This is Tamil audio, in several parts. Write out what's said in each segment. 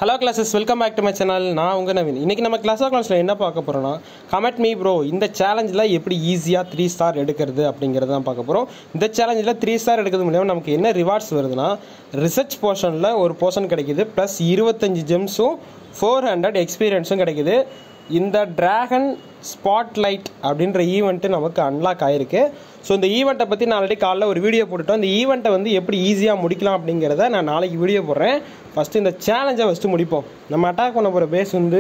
hello classes welcome back to my channel நான் உங்கள் நவீன் இன்றைக்கி நம்ம கிளாஸ் ஆஃப் கிளாஸில் என்ன பார்க்க போகிறோம்னா கமெண்ட் மீ ப்ரோ இந்த சேலஞ்சில் எப்படி ஈஸியாக த்ரீ ஸ்டார் எடுக்கிறது அப்படிங்கிறத தான் பார்க்க போகிறோம் இந்த சேலஞ்சில் த்ரீ ஸ்டார் எடுக்கிறது மூலியமாக நமக்கு என்ன ரிவார்ட்ஸ் வருதுன்னா ரிசர்ச் போர்ஷனில் ஒரு போர்ஷன் கிடைக்குது ப்ளஸ் இருபத்தஞ்சி ஜெம்ஸும் ஃபோர் ஹண்ட்ரட் எக்ஸ்பீரியன்ஸும் கிடைக்குது இந்த டிராகன் ஸ்பாட்லைட் அப்படின்ற ஈவெண்ட்டு நமக்கு அன்லாக் ஆயிருக்கு ஸோ இந்த ஈவெண்ட்டை பற்றி நான் ஆல்ரெடி காலைல ஒரு வீடியோ போட்டுட்டோம் இந்த ஈவெண்ட்டை வந்து எப்படி ஈஸியாக முடிக்கலாம் அப்படிங்கிறத நான் நாளைக்கு வீடியோ போடுறேன் ஃபஸ்ட்டு இந்த சேலஞ்சை ஃபஸ்ட்டு முடிப்போம் நம்ம அட்டாக் பண்ண போகிற பேஸ் வந்து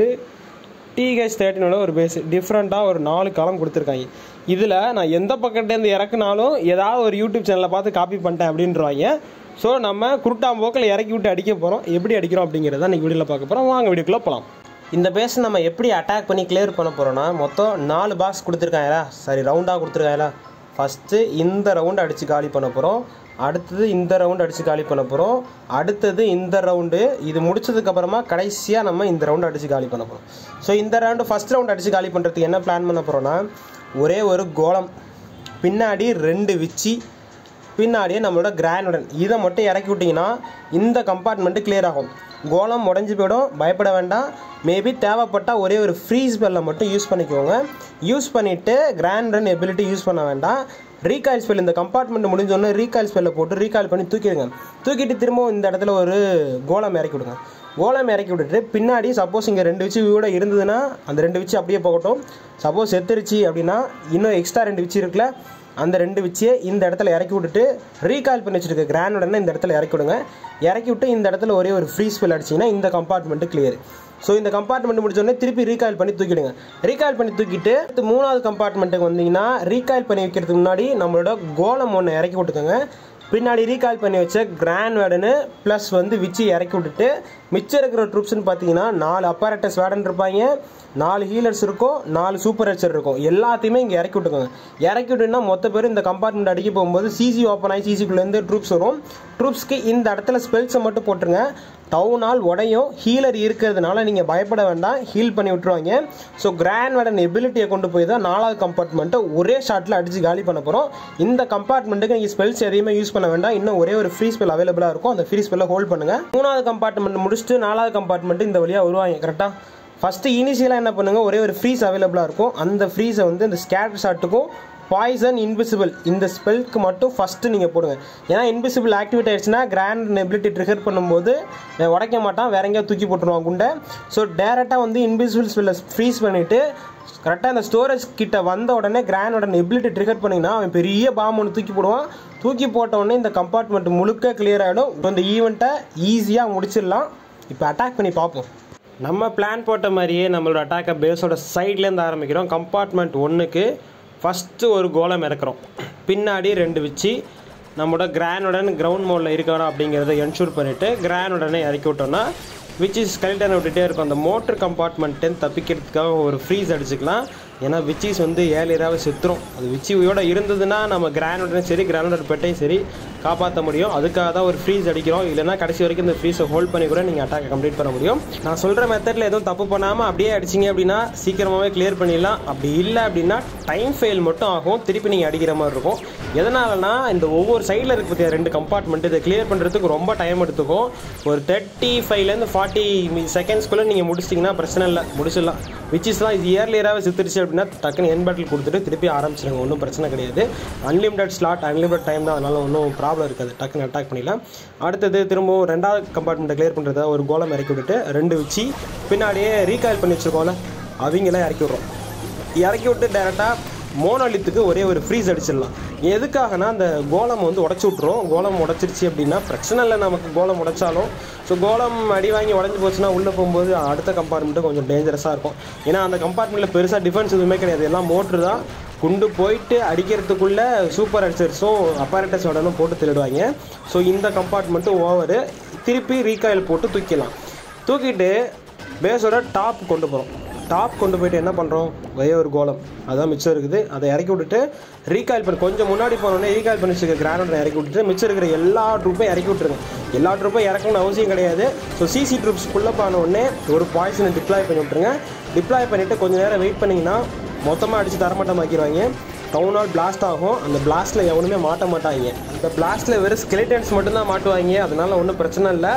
டிஹெச் தேர்ட்டினோட ஒரு பேஸ் டிஃப்ரெண்ட்டாக ஒரு நாலு காலம் கொடுத்துருக்காங்க இதில் நான் எந்த பக்கத்துலேருந்து இறக்குனாலும் ஏதாவது ஒரு யூடியூப் சேனலில் பார்த்து காப்பி பண்ணிட்டேன் அப்படின்றவாங்க ஸோ நம்ம குருட்டாம் போக்கில் இறக்கி விட்டு அடிக்க போகிறோம் எப்படி அடிக்கிறோம் அப்படிங்கிறத இன்றைக்கி வீடியோவில் பார்க்க போகிறோம் வாங்க வீடியோக்குள்ளே போகலாம் இந்த பேஸ் நம்ம எப்படி அட்டாக் பண்ணி கிளியர் பண்ண போகிறோம்னா மொத்தம் நாலு பாக்ஸ் கொடுத்துருக்காங்களா சரி ரவுண்டாக கொடுத்துருக்காங்களா ஃபஸ்ட்டு இந்த ரவுண்டு அடித்து காலி பண்ண போகிறோம் அடுத்தது இந்த ரவுண்டு அடித்து காலி பண்ண போகிறோம் அடுத்தது இந்த ரவுண்டு இது முடிச்சதுக்கப்புறமா கடைசியாக நம்ம இந்த ரவுண்டு அடித்து காலி பண்ண போகிறோம் ஸோ இந்த ரவுண்டு ஃபஸ்ட் ரவுண்டு அடித்து காலி பண்ணுறதுக்கு என்ன பிளான் பண்ண போகிறோன்னா ஒரே ஒரு கோலம் பின்னாடி ரெண்டு விச்சி பின்னாடியே நம்மளோட கிரானுடன் இதை மட்டும் இறக்கி விட்டிங்கன்னா இந்த கம்பார்ட்மெண்ட்டு கிளியர் ஆகும் கோலம் உடஞ்சி போயிடும் பயப்பட வேண்டாம் மேபி தேவைப்பட்டால் ஒரே ஒரு ஃப்ரீ ஸ்பெல்லை மட்டும் யூஸ் பண்ணிக்கோங்க யூஸ் பண்ணிவிட்டு கிராண்ட் ரன் எபிலிட்டி யூஸ் பண்ண வேண்டாம் ரீகாயில் ஸ்பெல் இந்த கம்பார்ட்மெண்ட் முடிஞ்சோடனே ரீகாயில் ஸ்பெல்லை போட்டு ரீகால் பண்ணி தூக்கிடுங்க தூக்கிட்டு திரும்பவும் இந்த இடத்துல ஒரு கோலம் இறக்கி விடுங்க கோலம் இறக்கி விட்டுட்டு பின்னாடி சப்போஸ் இங்கே ரெண்டு விச்சு கூட இருந்ததுன்னா அந்த ரெண்டு விச்சு அப்படியே போகட்டும் சப்போஸ் செத்துருச்சு அப்படின்னா இன்னும் எக்ஸ்ட்ரா ரெண்டு விச்சு இருக்குல்ல அந்த ரெண்டு விச்சியை இந்த இடத்துல இறக்கி விட்டுட்டு ரீகால் பண்ணி வச்சிருக்க கிரானுடனே இந்த இடத்துல இறக்கி விடுங்க இறக்கி விட்டு இந்த இடத்துல ஒரே ஒரு ஃப்ரீ ஸ்பெல் அடிச்சிங்கன்னா இந்த கம்பார்ட்மெண்ட்டு கிளியர் ஸோ இந்த கம்பார்ட்மெண்ட் முடிச்சோடனே திருப்பி ரீகால் பண்ணி தூக்கிடுங்க ரீகால் பண்ணி தூக்கிட்டு அடுத்து மூணாவது கம்பார்ட்மெண்ட்டுக்கு வந்தீங்கன்னா ரீகால் பண்ணி வைக்கிறதுக்கு முன்னாடி நம்மளோட கோலம் ஒன்று இறக்கி விட்டுக்கோங்க பின்னாடி ரீகால் பண்ணி வச்ச கிராண்ட் வேர்டனு ப்ளஸ் வந்து விச்சு இறக்கி விட்டுட்டு மிச்சம் இருக்கிற ட்ரூப்ஸ்னு பார்த்தீங்கன்னா நாலு அப்பாரட்டஸ் வேர்டன் இருப்பாங்க நாலு ஹீலர்ஸ் இருக்கும் நாலு சூப்பர் ஹெச்சர் இருக்கும் எல்லாத்தையுமே இங்கே இறக்கி விட்டுக்கோங்க இறக்கி விட்டுனா மொத்த பேர் இந்த கம்பார்ட்மெண்ட் அடிக்க போகும்போது சிசி ஓப்பன் ஆகி சிசிக்குள்ளேருந்து ட்ரூப்ஸ் வரும் ட்ரூப்ஸ்க்கு இந்த இடத்துல ஸ்பெல்ஸை மட்டும் போட்டுருங்க டவுனால் உடையும் ஹீலர் இருக்கிறதுனால நீங்கள் பயப்பட வேண்டாம் ஹீல் பண்ணி விட்டுருவாங்க ஸோ கிராண்ட் வேர்டன் எபிலிட்டியை கொண்டு போய் தான் நாலாவது கம்பார்ட்மெண்ட்டை ஒரே ஷாட்டில் அடித்து காலி பண்ண போகிறோம் இந்த கம்பார்ட்மெண்ட்டுக்கு நீங்கள் ஸ்பெல்ஸ் எதையுமே யூஸ் பண்ண வேண்டாம் இன்னும் ஒரே ஒரு ஃப்ரீ ஸ்பெல் அவைலபிளாக இருக்கும் அந்த ஃப்ரீ ஸ்பெல்லை ஹோல்ட் பண்ணுங்கள் மூணாவது கம்பார்ட்மெண்ட் முடிச்சுட்டு நாலாவது கம்பார்ட்மெண்ட் இந்த வழியாக வருவாங்க கரெக்டாக ஃபஸ்ட்டு இனிஷியலாக என்ன பண்ணுங்கள் ஒரே ஒரு ஃப்ரீஸ் அவைலபிளாக இருக்கும் அந்த ஃப்ரீஸை வந்து இந்த ஸ்கேட்டர் ஷாட்டுக்கும் பாய்சன் இன்விசிபிள் இந்த ஸ்பெல்க்கு மட்டும் ஃபஸ்ட்டு நீங்கள் போடுங்க ஏன்னா இன்விசிபிள் ஆக்டிவேட் ஆயிடுச்சுன்னா கிராண்ட் நெபிலிட்டி ட்ரிகர் பண்ணும்போது அஹ், உடைக்க மாட்டான் வேற எங்கேயாவது தூக்கி போட்டுருவான் குண்டை ஸோ டேரெக்டாக வந்து இன்விசிபிள் ஸ்பெல்லை ஃப்ரீஸ் பண்ணிவிட்டு கரெக்டாக அந்த ஸ்டோரேஜ் கிட்ட வந்த உடனே கிராண்டோட எபிலிட்டி ட்ரிகர் பண்ணிங்கன்னா அவன் பெரிய பாம்பு ஒன்று தூக்கி போடுவான் தூக்கி போட்ட உடனே இந்த கம்பார்ட்மெண்ட் முழுக்க கிளியர் ஆகிடும் இந்த ஈவெண்ட்டை ஈஸியாக முடிச்சிடலாம் இப்போ அட்டாக் பண்ணி பார்ப்போம் நம்ம பிளான் போட்ட மாதிரியே நம்மளோட அட்டாக்கை பேஸோட சைட்லேருந்து ஆரம்பிக்கிறோம் கம்பார்ட்மெண்ட் ஒன்றுக்கு ஃபஸ்ட்டு ஒரு கோலம் இறக்குறோம் பின்னாடி ரெண்டு வச்சு நம்மளோட கிரானுடன் கிரவுண்ட் மோடில் இருக்கிறோம் அப்படிங்கிறத என்ஷூர் பண்ணிவிட்டு கிரானுடனே இறக்கி விட்டோம்னா விச் இஸ் கரெக்டாக விட்டுட்டே இருக்கும் அந்த மோட்டர் கம்பார்ட்மெண்ட்டு தப்பிக்கிறதுக்காக ஒரு ஃப்ரீஸ் அடிச்சுக்கலாம் ஏன்னா விச்சிஸ் வந்து ஏழியராக செத்துரும் அது விச்சியோட இருந்ததுன்னா நம்ம கிரானுடனும் சரி கிரானுடன் பெட்டையும் சரி காப்பாற்ற முடியும் அதுக்காக தான் ஒரு ஃப்ரீஸ் அடிக்கிறோம் இல்லைனா கடைசி வரைக்கும் இந்த ஃப்ரீஸை ஹோல்ட் பண்ணி கூட நீங்கள் அட்டாக் கம்ப்ளீட் பண்ண முடியும் நான் சொல்கிற மெத்தடில் எதுவும் தப்பு பண்ணாமல் அப்படியே அடிச்சிங்க அப்படின்னா சீக்கிரமாகவே கிளியர் பண்ணிடலாம் அப்படி இல்லை அப்படின்னா டைம் ஃபெயில் மட்டும் ஆகும் திருப்பி நீங்கள் அடிக்கிற மாதிரி இருக்கும் எதனாலனா இந்த ஒவ்வொரு சைடில் இருக்க பற்றிய ரெண்டு கம்பார்ட்மெண்ட் இதை கிளியர் பண்ணுறதுக்கு ரொம்ப டைம் எடுத்துக்கும் ஒரு தேர்ட்டி ஃபைவ்லேருந்து ஃபார்ட்டி செகண்ட்ஸ்குள்ளே நீங்கள் முடிச்சிட்டிங்கன்னா பிரச்சனை இல்லை முடிச்சிடலாம் விச்சிஸ்லாம் இது இயர்லியராகவே சித்துருச்சு அப்படின்னா டக்குன்னு என் பேட்டில் கொடுத்துட்டு திருப்பி ஆரம்பிச்சிடுங்க ஒன்றும் பிரச்சனை கிடையாது அன்லிமிடெட் ஸ்லாட் அன்லிமிடெட் டைம் தான் அதனால ஒன்றும் ப்ராப்ளம் இருக்காது டக்குன்னு அட்டாக் பண்ணிடலாம் அடுத்தது திரும்பவும் ரெண்டாவது கம்பார்ட்மெண்ட்டை கிளியர் பண்ணுறதா ஒரு கோலம் இறக்கி விட்டுட்டு ரெண்டு வச்சு பின்னாடியே ரீகாயில் பண்ணி வச்சுருக்கோம்ல அவங்களாம் இறக்கி விட்றோம் இறக்கி விட்டு டேரெக்டாக மோனோலித்துக்கு ஒரே ஒரு ஃப்ரீஸ் அடிச்சிடலாம் எதுக்காகனா அந்த கோலம் வந்து உடச்சி விட்ரும் கோலம் உடச்சிருச்சு அப்படின்னா பிரச்சனை இல்லை நமக்கு கோலம் உடைச்சாலும் ஸோ கோலம் அடி வாங்கி உடஞ்சி போச்சுன்னா உள்ளே போகும்போது அடுத்த கம்பார்ட்மெண்ட்டு கொஞ்சம் டேஞ்சரஸாக இருக்கும் ஏன்னா அந்த கம்பார்ட்மெண்ட்டில் பெருசாக டிஃபென்ஸ் எதுவுமே கிடையாது எல்லாம் மோட்ரு தான் குண்டு போயிட்டு அடிக்கிறதுக்குள்ளே சூப்பர் அடிச்சர்ஸும் அப்பாரட்டஸ் உடனும் போட்டு திருடுவாங்க ஸோ இந்த கம்பார்ட்மெண்ட்டும் ஓவரு திருப்பி ரீகாயில் போட்டு தூக்கிடலாம் தூக்கிட்டு பேஸோட டாப் கொண்டு போகிறோம் டாப் கொண்டு போயிட்டு என்ன பண்ணுறோம் ஒரே ஒரு கோலம் அதான் மிச்சம் இருக்குது அதை இறக்கி விட்டுட்டு ரீகால் பண்ணி கொஞ்சம் முன்னாடி போனோடனே ரீகால் பண்ணி வச்சுருக்க கிரானோட இறக்கி விட்டுட்டு மிச்சம் இருக்கிற எல்லா ட்ரூப்பையும் இறக்கி விட்டுருங்க எல்லா ட்ரூப்பும் இறக்கணும்னு அவசியம் கிடையாது ஸோ சிசி ட்ரூப்ஸ் புல்லப் ஆன உடனே ஒரு பாய்சனை டிப்ளாய் பண்ணி விட்டுருங்க டிப்ளாய் பண்ணிவிட்டு கொஞ்சம் நேரம் வெயிட் பண்ணிங்கன்னா மொத்தமாக அடித்து தரமாட்டமாக்கிடுவாங்க டவுனால் பிளாஸ்ட் ஆகும் அந்த பிளாஸ்ட்டில் எவனுமே மாட்ட மாட்டாங்க அந்த பிளாஸ்ட்டில் வெறும் ஸ்கெலிட்டன்ஸ் மட்டும்தான் மாட்டுவாங்க அதனால ஒன்றும் பிரச்சனை இல்லை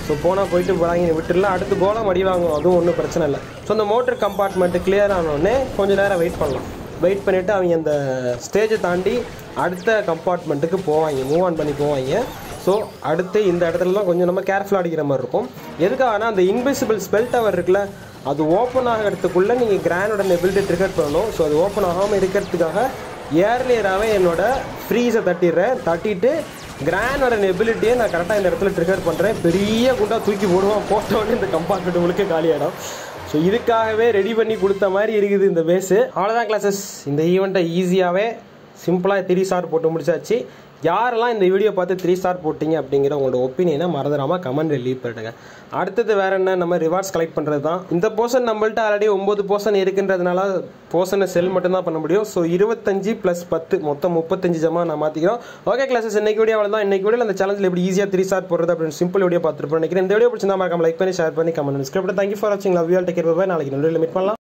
ஸோ போனால் போயிட்டு போகிறாங்க விட்டுடலாம் அடுத்து கோலம் அடி வாங்கும் அதுவும் ஒன்றும் பிரச்சனை இல்லை ஸோ அந்த மோட்டர் கம்பார்ட்மெண்ட்டு கிளியர் ஆனோடனே கொஞ்சம் நேரம் வெயிட் பண்ணலாம் வெயிட் பண்ணிவிட்டு அவங்க அந்த ஸ்டேஜை தாண்டி அடுத்த கம்பார்ட்மெண்ட்டுக்கு போவாங்க மூவ் ஆன் பண்ணி போவாங்க ஸோ அடுத்து இந்த இடத்துலலாம் கொஞ்சம் நம்ம கேர்ஃபுல்லாக அடிக்கிற மாதிரி இருக்கும் எதுக்காகனா அந்த இன்விசிபிள் ஸ்பெல் டவர் இருக்குல்ல அது ஓப்பன் ஆகிறதுக்குள்ளே நீங்கள் கிரானோட நெபிலிட்டி ட்ரிகர் பண்ணணும் ஸோ அது ஓப்பன் ஆகாமல் இருக்கிறதுக்காக ஏர்லியராகவே என்னோட ஃப்ரீஸை தட்டிடுறேன் தட்டிட்டு கிரானோட நெபிலிட்டியை நான் கரெக்டாக இந்த இடத்துல ட்ரிகர் பண்ணுறேன் பெரிய குண்டா தூக்கி போடுவோம் போட்டோன்னே இந்த கம்பார்ட்மெண்ட் உங்களுக்கு காலியாயிடும் ஸோ இதுக்காகவே ரெடி பண்ணி கொடுத்த மாதிரி இருக்குது இந்த பேஸு அவ்வளோதான் கிளாஸஸ் இந்த ஈவெண்ட்டை ஈஸியாகவே சிம்பிளாக த்ரீ ஸ்டார் போட்டு முடிச்சாச்சு யாரெல்லாம் இந்த வீடியோ பார்த்து த்ரீ ஸ்டார் போட்டீங்க அப்படிங்கிற உங்களோட ஒப்பீனியனை மறந்துடாமல் கமெண்ட் லீவ் பண்ணிடுங்க அடுத்தது வேற என்ன நம்ம ரிவார்ட்ஸ் கலெக்ட் பண்ணுறது தான் இந்த போர்ஷன் நம்மள்ட்ட ஆல்ரெடி ஒம்பது போர்ஷன் இருக்குன்றதுனால போர்ஷனை செல் மட்டும்தான் பண்ண முடியும் ஸோ இருபத்தஞ்சு ப்ளஸ் பத்து மொத்தம் முப்பத்தஞ்சு ஜமா நான் மாற்றிக்கிறோம் ஓகே கிளாஸஸ் இன்னைக்கு வீடியோ அவ்வளோ தான் இன்னைக்கு வீடியோ அந்த சேனல் எப்படி ஈஸியாக த்ரீ ஸ்டார் போடுறது அப்படின்னு சிம்பிள் வீடியோ பார்த்துருப்போம் நினைக்கிறேன் இந்த வீடியோ பிடிச்சிருந்தா மறக்காம லைக் பண்ணி ஷேர் பண்ணி கமெண்ட் ஸ்கிரிப்ட் தேங்க்யூ ஃபார் வாட்சிங் love you all take care bye நாளைக்கு நல்ல மீட் பண்ணலாம்